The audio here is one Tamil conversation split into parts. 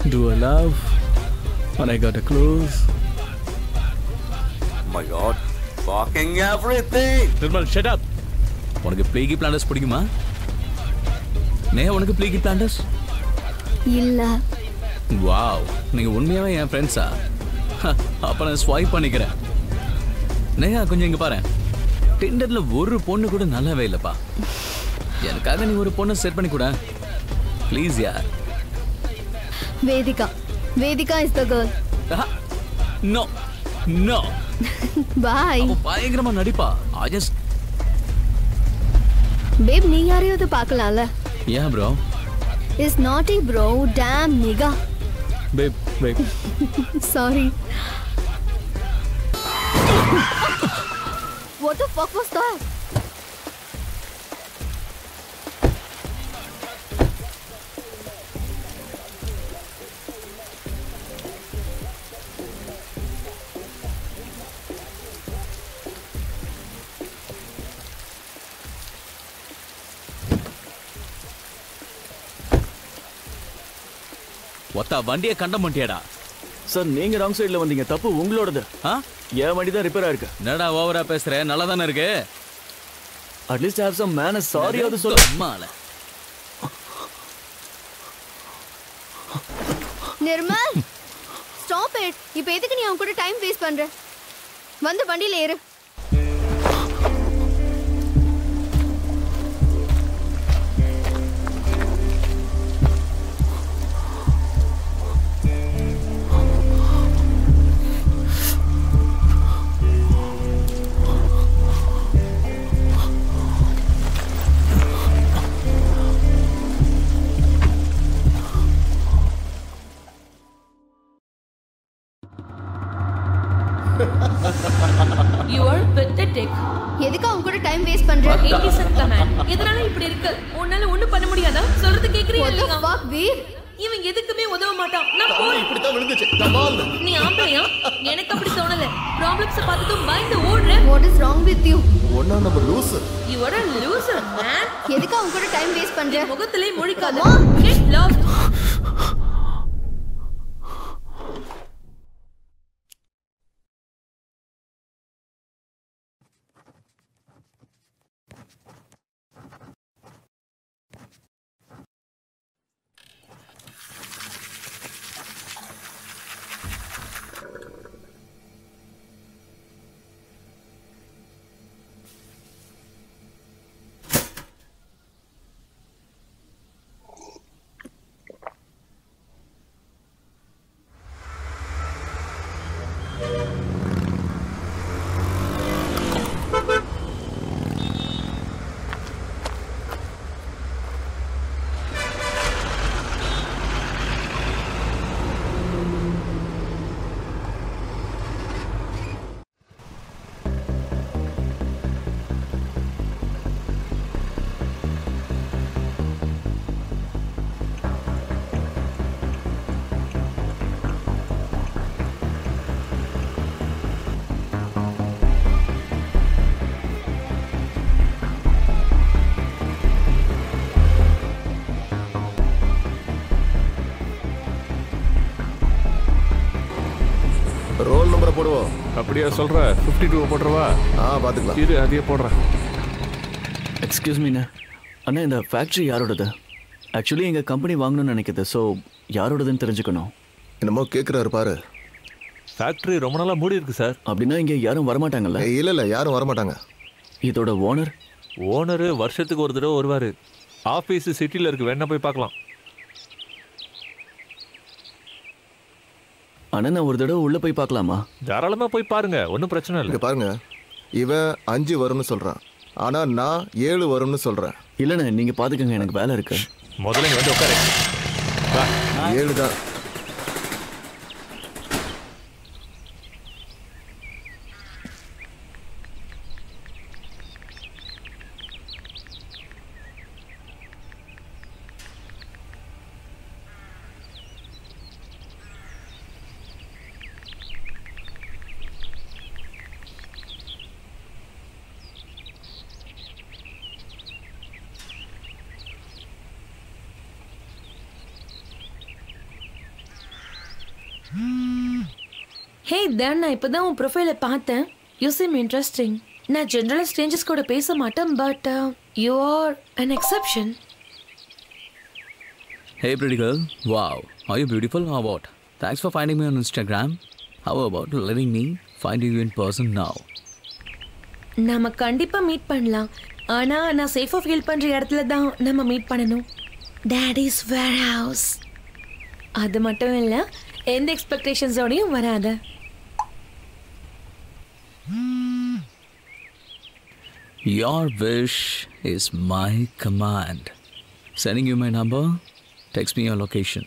Do I love when I got a close? my god. Fucking everything! Nirmal shut up உனக்கு பிளேகி பிளாண்டர்ஸ் பிடிக்குமா நேஹா உனக்கு பிளேகி பிளாண்டர்ஸ் இல்ல வாவ் நீங்க உண்மையாவே என் ஃப்ரெண்ட்ஸா அப்ப நான் ஸ்வைப் பண்ணிக்கிறேன் நேஹா கொஞ்சம் இங்க பாரு டிண்டர்ல ஒரு பொண்ணு கூட நல்லாவே இல்லப்பா எனக்காக நீ ஒரு பொண்ணை செட் பண்ணி கூட ப்ளீஸ் யார் Vedika Vedika is the girl no no boy அவ பயங்கரமா நடிப்பா ஐ ஜஸ்ட் பேப் நீ யாரையாவது பார்க்கலாம்ல ஏன் bro is naughty bro damn nigga babe babe sorry What the fuck was that? ஒத்தா வண்டியை கண்ட மாட்டியாடா சார் நீங்க ராங் சைடுல வந்தீங்க தப்பு உங்களோடது ஆ என் வண்டி தான் ரிப்பேர் ஆயிருக்கு என்னடா ஓவரா பேசுற நல்லா தானே இருக்கு at least have some man sorry அது சொல்ல அம்மால நிர்மல் ஸ்டாப் இட் இப்போ எதுக்கு நீ அவன் கூட டைம் வேஸ்ட் பண்ற வந்து வண்டியில ஏறு You are pathetic. எதுக்கு அவன் கூட டைம் வேஸ்ட் பண்ற Innocent man. எதனால இப்படி இருக்கு உன்னால ஒண்ணும் பண்ண முடியாதா சொல்றது கேக்குறியா What the இல்லையா? fuck, வீர் இவன் எதுக்குமே உதவ மாட்டான் நான் போறேன் இப்படித்தான் விழுந்துச்சு கமால் நீ ஆம்பளையா எனக்கு அப்படி தோணல ப்ராப்ளம்ஸ் பார்த்ததும் பயந்து ஓடுற What is wrong with you? ஒன்னா நம்ம லூசு you are a loser man எதுக்கு அவன் கூட டைம் வேஸ்ட் பண்ற முகத்திலே முழிக்காத Come on. get lost roll நம்பரை போடுவோம் அப்படியா சொல்ற ஃபிஃப்டி டூ போட்டுருவா ஆ பாத்துக்கலாம் இரு அதையே போடுறேன் எக்ஸ்கியூஸ் மீண்ணா அண்ணா இந்த ஃபேக்ட்ரி யாரோடது ஆக்சுவலி எங்க கம்பெனி வாங்கணும்னு நினைக்குது ஸோ யாரோடதுன்னு தெரிஞ்சுக்கணும் என்னமோ கேக்குறாரு பாரு ஃபேக்ட்ரி ரொம்ப நாளா மூடி இருக்கு சார் அப்படின்னா இங்க யாரும் வரமாட்டாங்கல்ல ஏய், இல்ல இல்ல யாரும் வரமாட்டாங்க இதோட ஓனர் ஓனரு வருஷத்துக்கு ஒரு தடவை வருவாரு ஆஃபீஸ் சிட்டில இருக்கு வேணா போய் பார்க்கலாம் அண்ணா நான் ஒரு தடவை உள்ள போய் பார்க்கலாமா தாராளமா போய் பாருங்க ஒன்றும் பிரச்சனை இங்க இல்லை பாருங்க இவன் அஞ்சு வரும்னு சொல்றான் ஆனா நான் ஏழு வரும்னு சொல்றேன் இல்லைண்ணே நீங்க பாத்துக்கங்க எனக்கு வேலை இருக்கு முதல்ல இங்க வந்து உட்காரு வா. ஏழு தான் ஹே தேன் நான் இப்பதான் உன் ப்ரொஃபைல பார்த்தேன் யூ சீம் இன்ட்ரெஸ்டிங் நான் ஜென்ரலாக ஸ்ட்ரேஞ்சர்ஸ் கூட பேச மாட்டேன் but you are an exception Hey, pretty girl. Wow. Are you beautiful or what? Thanks for finding me on Instagram. How about letting me find you in person now? நாம கண்டிப்பா மீட் பண்ணலாம் ஆனா நான் சேஃபா ஃபீல் பண்ற இடத்துல தான் நம்ம மீட் பண்ணணும் டேடிஸ் வேர் ஹவுஸ் அது மட்டும் இல்ல எந்த எக்ஸ்பெக்டேஷன்ஸோடையும் வராத Your wish is my command. Sending you my number. Text me your location.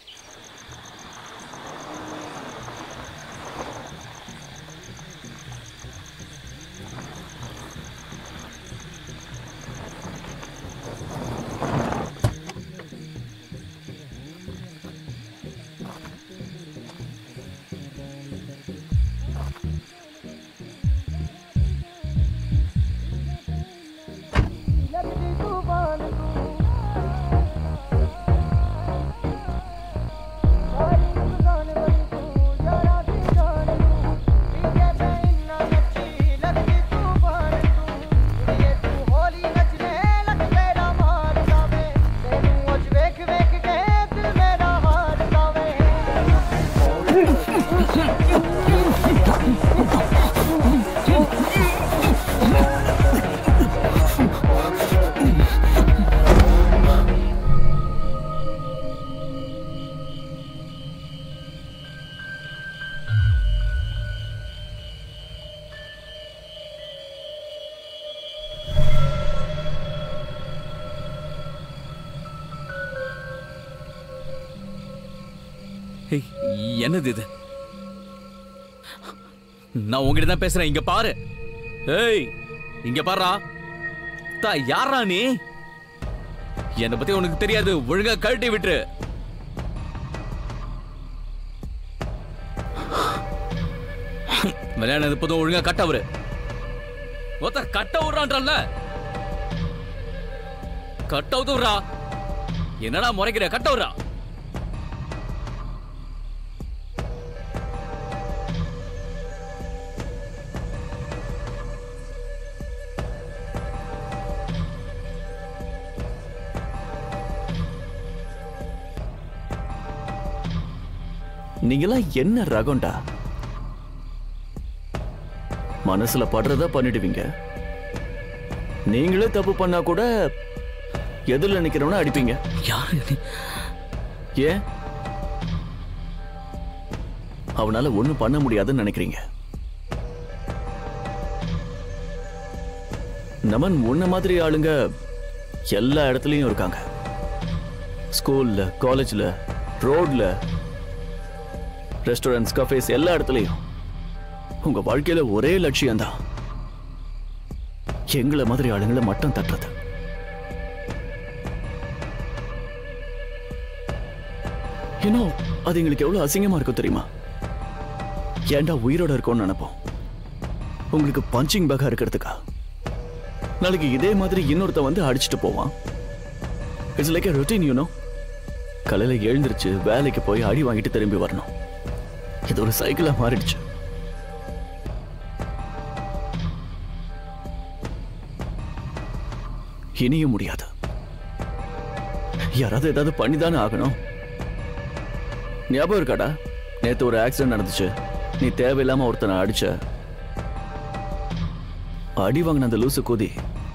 Hey, என்னது இது நான் உங்ககிட்ட தான் பேசுறேன் இங்க பாரு ஏய் இங்க பாருடா தா யாரா நீ என்னை பத்தி உனக்கு தெரியாது ஒழுங்கா கழட்டி விட்டுரு விளையாடுறது போதும் ஒழுங்கா கட்ட அவரு ஒருத்த கட்ட விடுறான்றல்ல கட்ட விடுறா என்னடா முறைக்கிற கட்ட விடுறா நீங்களாம் என்ன ரகம்டா மனசுல படுறதா பண்ணிடுவீங்க நீங்களே தப்பு பண்ணா கூட எதிரில் நிக்கிறவன அடிப்பீங்க யாரு நீ ஏன் அவனால ஒண்ணும் பண்ண முடியாதுன்னு நினைக்கிறீங்க நமன் உன்ன மாதிரி ஆளுங்க எல்லா இடத்துலயும் இருக்காங்க ஸ்கூல்ல காலேஜ்ல ரோட்ல ரெஸ்டாரண்ட்ஸ் கஃபேஸ் எல்லா இடத்துலயும் உங்க வாழ்க்கையில ஒரே லட்சியம்தான் எங்களை மாதிரி ஆளுங்களை மட்டம் தட்டுறது இன்னும் அது எங்களுக்கு எவ்வளவு அசிங்கமா இருக்கும் தெரியுமா ஏன்டா உயிரோட இருக்கோம்னு நினைப்போம் உங்களுக்கு பஞ்சிங் பேக்கா இருக்கிறதுக்கா நாளைக்கு இதே மாதிரி இன்னொருத்தன் வந்து அடிச்சுட்டு போவான் இட்ஸ் லைக் ரொட்டீன் யூனோ காலையில எழுந்திருச்சு வேலைக்கு போய் அடி வாங்கிட்டு திரும்பி வரணும் இது ஒரு சைக்கிளா மாறிடுச்சு இனியும் முடியாது யாராவது ஏதாவது பண்ணிதானே ஆகணும் ஞாபகம் இருக்காடா நேத்து ஒரு ஆக்சிடென்ட் நடந்துச்சு நீ தேவையில்லாம ஒருத்தனை அடிச்ச அடி வாங்கின அந்த லூசு கூதி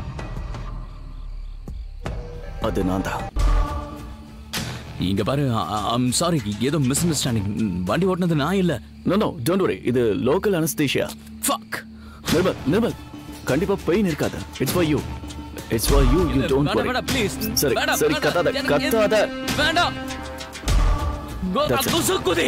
அது நான் தான் இங்க பாரு ஐம் சாரி ஏதோ மிஸ் அண்டர்ஸ்டாண்டிங் வண்டி ஓட்டுனது நான் இல்ல நோ நோ டோன்ட் வரி இது local anaesthesia fuck Nirmal Nirmal கண்டிப்பா பெயின் இருக்காது it's for you it's for you you don't வேண்டாம் வரி வேண்டாம் ப்ளீஸ் சரி சரி கத்தாத கத்தாத வேண்டாம் கோதா That's it. துசு குதி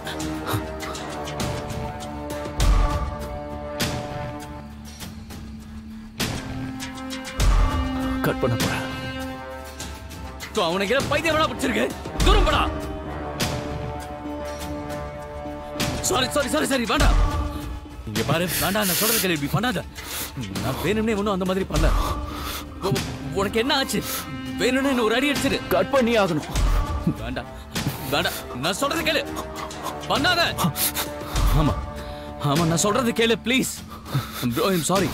கட் பண்ண போறேன் தோ அவனுக்கு என்ன பைத்தியம் வேணா பிடிச்சிருக்கு தூரம் போடா சாரி சாரி சாரி சாரி வேண்டாம் இங்க பாரு வேண்டாம் நான் சொல்றது கேள்வி இப்படி பண்ணாத நான் வேணும்னே ஒன்றும் அந்த மாதிரி பண்ணல உ- உனக்கு என்ன ஆச்சு வேணும்னே என்ன ஒரு அடி அடிச்சிரு கட் பண்ணி ஆகணும் வேண்டாம் வேண்டாம் நான் சொல்றது கேளு பண்ணாத ஆமா ஆமா நான் சொல்றது கேளு ப்ளீஸ் ப்ரோ ஐம் சாரி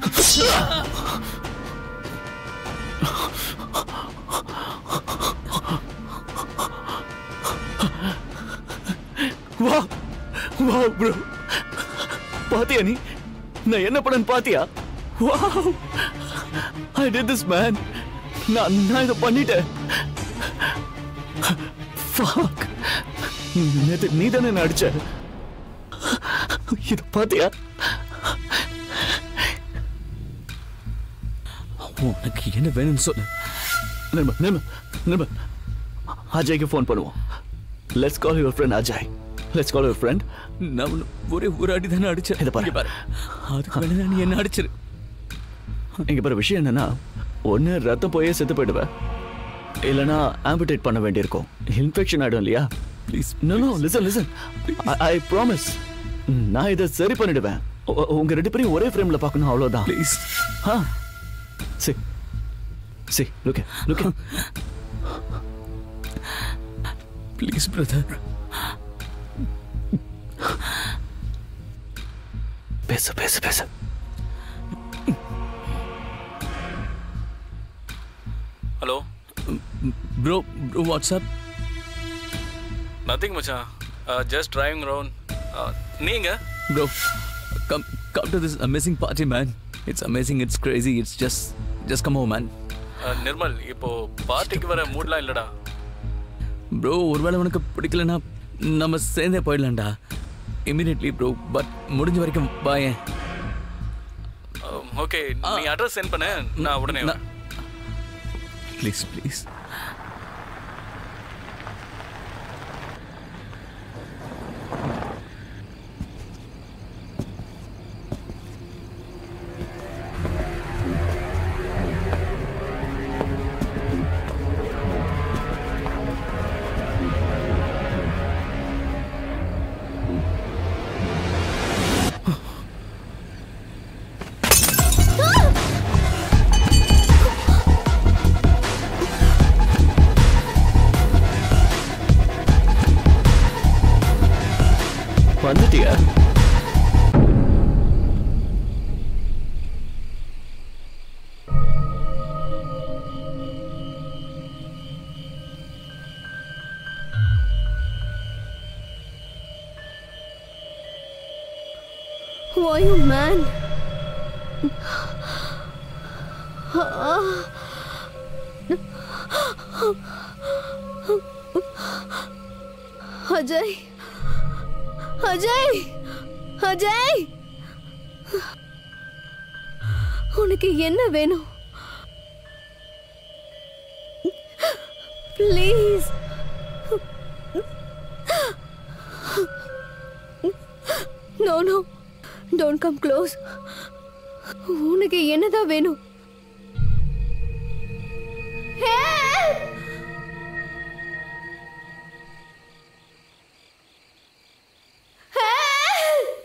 வா வா ப்ரோ பாத்தியா நீ நான் என்ன பண்ணேன்னு பாத்தியா வா ஐ டிட் திஸ் மேன் நான் நான் இதை பண்ணிட்டேன் ஃபக் நேத்து நீ தானே நடிச்ச இது பாத்தியா உனக்கு என்ன வேணும்னு சொல்லு நிர்மல் நிர்மல் நிர்மல் அஜய்க்கு ஃபோன் பண்ணுவோம் let's call your friend Ajay let's call your friend நான் உன்னை ஒரே ஒரு அடி தானே அடிச்சேன் இதை பாரு. இங்க பாரு அதுக்கு வேணா நீ என்ன அடிச்சிரு இங்க பாரு விஷயம் என்னன்னா ஒன்று ரத்தம் போயே செத்து போயிடுவேன் இல்லைன்னா ஆம்பிடேட் பண்ண வேண்டியிருக்கும் இன்ஃபெக்ஷன் ஆயிடும் இல்லையா please no no listen listen I promise நான் இதை சரி பண்ணிடுவேன் உ- உங்க ரெண்டு பேரையும் ஒரே ஃப்ரேம்ல பார்க்கணும் அவ்வளவுதான் ப்ளீஸ் ஆ சி சி லுக் லுக் ப்ளீஸ் பிரதர் பேசு பேசு பேசு hello bro bro what's up nothing மச்சான் ஜஸ்ட் டிரைவிங் ரவுண்ட் நீங்க bro come come to this amazing party man it's amazing it's crazy it's just just come oh man Uh, Nirmal இப்போ பார்ட்டிக்கு வர மூட்லாம் இல்லடா ப்ரோ ஒருவேளை உனக்கு பிடிக்கலன்னா நம்ம சேர்ந்தே போயிடலாம்டா இமீடியட்லி ப்ரோ பட் முடிஞ்ச வரைக்கும் பாயேன் ஓகே நீ அட்ரஸ் சென்ட் பண்ணு நான் உடனே வரேன். ப்ளீஸ் ப்ளீஸ் வந்துட்டியா Who are you, man? Ajay Ajay Ajay உனக்கு என்ன வேணும் please no no don't come close உனக்கு என்னதான் வேணும் Help! Help!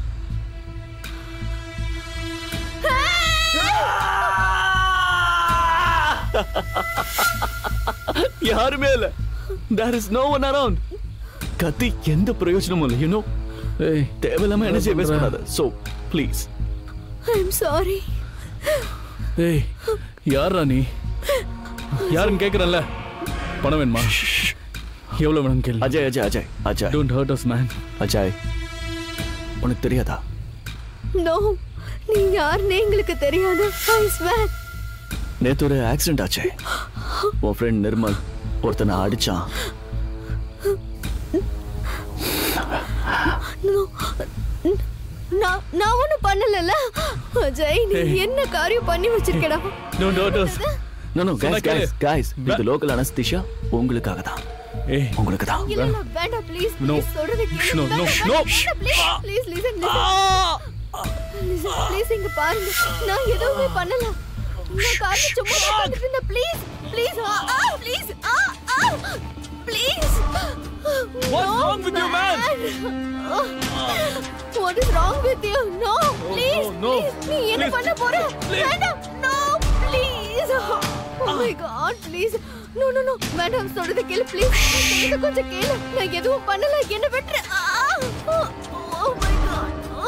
யாருமே இல்ல there is no one around கத்தி எந்த பிரயோஜனமும் இல்லை யூனோ ஏய் தேவையில்லாம எனர்ஜி வேஸ்ட் பண்ணாத சோ ப்ளீஸ் I'm sorry. ஏய் யாரா நீ யாருன்னு கேக்குறல்ல பணம் வேணுமா எவ்வளவு வேணும் கேள்வி Ajay Ajay Ajay Ajay don't hurt us man Ajay உனக்கு தெரியாதா No, நீ யாருன்னே எங்களுக்கு தெரியாது I swear. நேத்து ஒரு ஆக்சிடென்ட் ஆச்சே உன் ஃப்ரெண்ட் நிர்மல் ஒருத்தனை அடிச்சான் No. நான் நான் ஒன்றும் பண்ணலல்ல அஜய் நீ என்ன காரியம் பண்ணி வச்சிருக்கடா don't hurt us no no சொன்னா கைஸ் கேளு. கைஸ் கைஸ் இது லோக்கல் அனஸ்தீஷா உங்களுக்காக தான் ஏய் உங்களுக்கு தான் இல்ல இல்ல வேண்டாம் ப்ளீஸ் No. ப்ளீஸ் சொல்றத கேளு No, no, வேண்டாம், no. வேண்டாம், please please listen listen please இங்க பாருங்க நான் எதுவுமே பண்ணல நான் கார்ல சும்மா உட்கார்ந்துட்டு இருந்தேன் please please ah ah please ah ah please What's wrong with you, man? What is wrong with you? No, please, no. please. நீ என்ன Please. பண்ண போற? வேண்டாம். No, please. Oh my God, please. No, no, no. வேண்டாம் சொல்றது கேளு ப்ளீஸ் சொல்றது கொஞ்சம் கேளு நான் எதுவும் பண்ணல என்ன விட்டுரு Ah! Oh my God.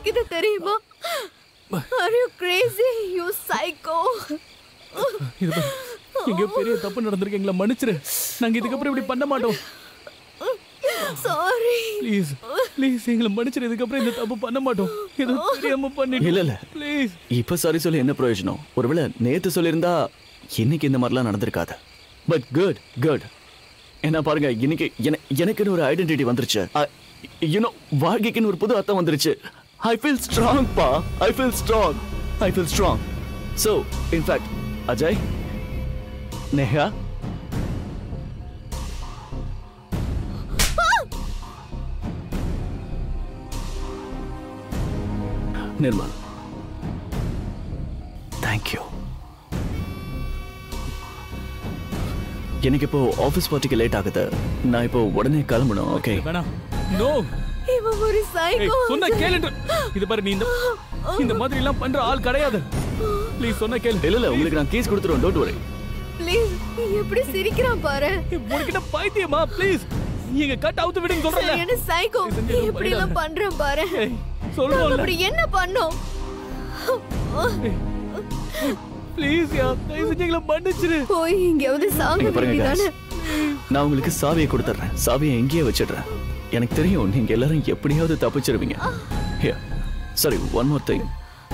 வலிக்குது தெரியுமா are you crazy you psycho இது பாரு, எங்கேயோ பெரிய தப்பு நடந்திருக்கு எங்களை மன்னிச்சிரு நாங்க இதுக்கப்புறம் இப்படி பண்ண மாட்டோம் சாரி ப்ளீஸ் ப்ளீஸ் எங்களை மன்னிச்சிரு இதுக்கப்புறம் இந்த தப்பு பண்ண மாட்டோம் ஏதோ தெரியாம பண்ணிட்டோம் இல்ல இல்ல ப்ளீஸ் இப்ப சாரி சொல்லி என்ன பிரயோஜனம் ஒருவேளை நேத்து சொல்லியிருந்தா இன்னைக்கு இந்த மாதிரிலாம் நடந்திருக்காது பட் குட் குட் என்ன பாருங்க இன்னைக்கு என- எனக்குன்னு ஒரு ஐடென்டிட்டி வந்துருச்சு யூனோ வாழ்க்கைக்குன்னு ஒரு புது அர்த்தம் வந்துருச்சு ஐ ஃபீல் ஸ்ட்ராங் பா I feel strong I feel strong so in fact Ajay Neha Nirmal thank you எனக்கு இப்போ ஆஃபீஸ் பார்ட்டிக்கு லேட் ஆகுது நான் இப்போ உடனே கிளம்பணும் ஓகே வேணாம் நோ இவன் ஒரு சைக்கோ சொன்ன கேளு இது பாரு நீ இந்த இந்த மாதிரி எல்லாம் பண்ற ஆள் கிடையாது ப்ளீஸ் சொன்ன கேளு இல்ல இல்ல உங்களுக்கு நான் கேஸ் கொடுத்துருவேன் டோன்ட் வரி ப்ளீஸ் எப்படி சிரிக்கிறான் பாரு உனக்கிட்ட பைத்தியமா ப்ளீஸ் எங்க கட் அவுத்து விடுங்க சொல்றேன் சரியான சைக்கோ எப்படி எல்லாம் பண்றான் பாரு நாங்க சொல்றோம்ல அப்படி என்ன பண்ணோம் ப்ளீஸ் யா தயவு செஞ்சு எங்களை மன்னிச்சிரு போய் எங்கேயாவது சாக இங்க பாருங்க guys. வேண்டியதானே நான் உங்களுக்கு சாவியை கொடுத்துட்றேன் சாவியை எங்கேயே வச்சிடுறேன் எனக்கு தெரியும் நீங்க எல்லாரும் எப்படியாவது தப்பிச்சிருவீங்க சரி ஒன் மோர் திங்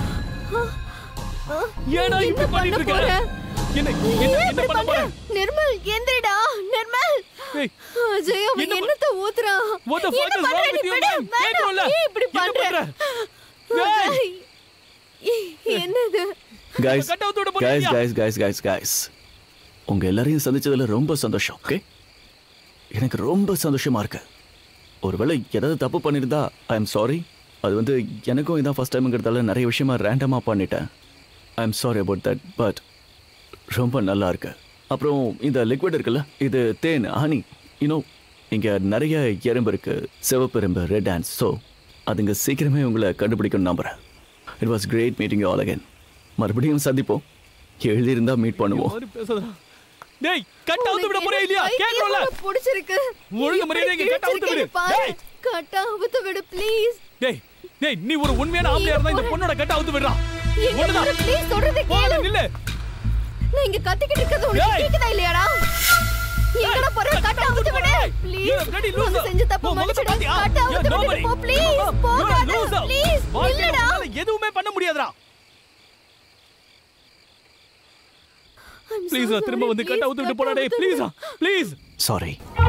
ஏடா என்ன இப்படி பண்ண பண்ணிட்டு போற இருக்க என்ன என்ன ஏன் என்ன இப்படி பண்ண பண்ற போற நிர்மல் எந்திரடா நிர்மல் ஏய், அஜய் அவன் என்ன ப- என்னத்த ஊத்துறான் What the fuck என்ன is பண்ற wrong நீ with you, விடு man? கேட்கணும்ல? வேணாம் ஏன் இப்படி என்ன பண்ற பண்ற? ஏய். அஜய், ஏய், என்னது கைஸ் கட் அவுத்து விட கைஸ் போறியா கைஸ் கைஸ் கைஸ் கைஸ் உங்க எல்லாரையும் சந்திச்சதுல ரொம்ப சந்தோஷம் ஓகே எனக்கு ரொம்ப சந்தோஷமா இருக்கு ஒருவேளை ஏதாவது தப்பு பண்ணியிருந்தா ஐ எம் சாரி அது வந்து எனக்கும் இதான் ஃபர்ஸ்ட் டைம்ங்கிறதால நிறைய விஷயமா ரேண்டமாக பண்ணிட்டேன் I am sorry about that but ரொம்ப நல்லா இருக்கு அப்புறம் இந்த லிக்விட் இருக்குல்ல இது தேன் ஹனி யூனோ இங்கே நிறைய எறும்பு இருக்கு சிவப்பு எறும்பு ரெட் ஹேண்ட்ஸ் ஸோ அதுங்க சீக்கிரமே உங்களை கண்டுபிடிக்கணும்னு நம்புறேன் it was great meeting you all again மறுபடியும் சந்திப்போம் எழுதியிருந்தா மீட் பண்ணுவோம் மாதிரி பேசுறா டேய் கட் அவுத்து விட போறியா இல்லையா கேக்குறோம்ல உனக்கு பிடிச்சிருக்கு ஒழுங்கு மரியாதை இங்க கட் அவுத்து விடு பாரு டேய் கட் அவுத்து விடு ப்ளீஸ் டேய் டேய் நீ ஒரு உண்மையான ஆம்பளையா இருந்தா இந்த பொண்ணோட கட் அவுத்து விடுறா எங்க ஒண்ணுதான் போற ப்ளீஸ் சொல்றதை போகாத கேளு நில்லு நான் இங்க கத்திக்கிட்டு இருக்கிறது உனக்கு ஏய். கேக்குதா இல்லையாடா எங்கடா போற கட் அவுத்து விடு You're a ப்ளீஸ் bloody நான் loser. செஞ்ச தப்பு உன் முகத்தை மன்னிச்சிடு பாத்தியா? கட் You're அவுத்து nobody. விடு போ ப்ளீஸ் You're a போகாத loser. ப்ளீஸ் வாழ்க்கையில இல்லடா உன்னால எதுவுமே பண்ண முடியாதுடா I'm so ப்ளீஸ் திரும்ப sorry. வந்து கட் Please, அவுத்து விட்டு cut போடா டேய் அவுத்து ப்ளீஸ் விடு. Please sorry